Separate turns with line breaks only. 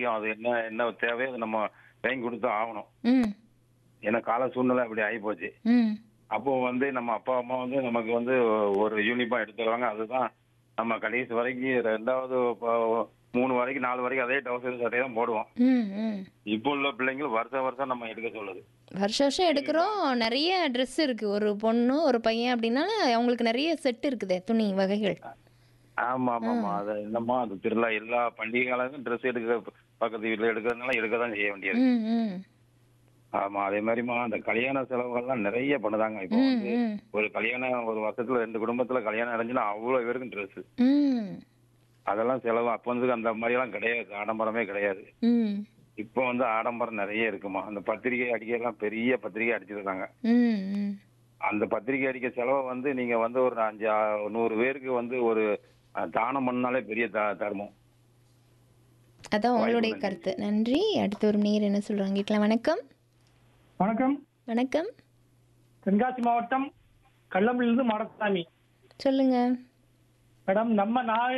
அவசியம் அது என்ன என்ன தேவையோ அது நம்ம வாங்கி கொடுத்து ஆகணும்
ம்
ஏன்னா கால சூழ்நிலை அப்படி ஆகி போச்சு
ம்
அப்போ வந்து நம்ம அப்பா அம்மா வந்து நமக்கு வந்து ஒரு யூனிஃபார்ம் எடுத்து தருவாங்க அதுதான் நம்ம கடைசி வரைக்கும் ரெண்டாவது ப- மூணு வரைக்கும் நாலு வரைக்கும் அதே டவுசர் சட்டையை தான் போடுவோம்
ம் ம்
இப்போ உள்ள பிள்ளைங்கள் வருஷம் வருஷம் நம்ம எடுக்க சொல்லுது
வருஷம் வருஷம் எடுக்கிறோம் நிறைய ட்ரெஸ் இருக்கு ஒரு பொண்ணு ஒரு பையன் அப்படின்னா அவங்களுக்கு நிறைய செட் இருக்குதே துணி வகைகள்
ஆமா ஆமா ஆமா அது என்னமோ அது திருவிழா எல்லா பண்டிகை காலத்துக்கும் ட்ரெஸ் எடுக்க பக்கத்து வீட்டுல எடுக்கிறதுனால எடுக்க தான் செய்ய வேண்டியது
ம் ம்
ஆமா அதே மாதிரிமா அந்த கல்யாண செலவுகள்லாம் நிறைய பண்ணுதாங்க இப்போ
ம்
வந்து
ம்
ஒரு கல்யாணம் ஒரு வருஷத்துல ரெண்டு குடும்பத்துல கல்யாணம் அடைஞ்சுன்னா அவ்வளவு பேருக்கும் ட்ரெஸ்
ம்
அதெல்லாம் செலவு அப்போ வந்து அந்த மாதிரி எல்லாம் கிடையாது ஆடம்பரமே கிடையாது
ம்
இப்போ வந்து ஆடம்பரம் நிறைய இருக்குமா அந்த பத்திரிகை அடிக்க எல்லாம் பெரிய பத்திரிகை அடிச்சிருக்காங்க
ம் ம்
அந்த பத்திரிகை அடிக்க செலவை வந்து நீங்க வந்து ஒரு அஞ்சு ஆ- நூறு பேருக்கு வந்து ஒரு அஹ், தானம் பண்ணாலே பெரிய த- தர்மம்
அதான் உங்களுடைய
நன்றி.
கருத்து நன்றி அடுத்து ஒரு நேர் என்ன சொல்றாங்க கேட்கலாம் வணக்கம்
வணக்கம்
வணக்கம்
தென்காசி மாவட்டம் கள்ளம்பிலிருந்து மாடசாமி
சொல்லுங்க
மேடம் நம்ம நாடு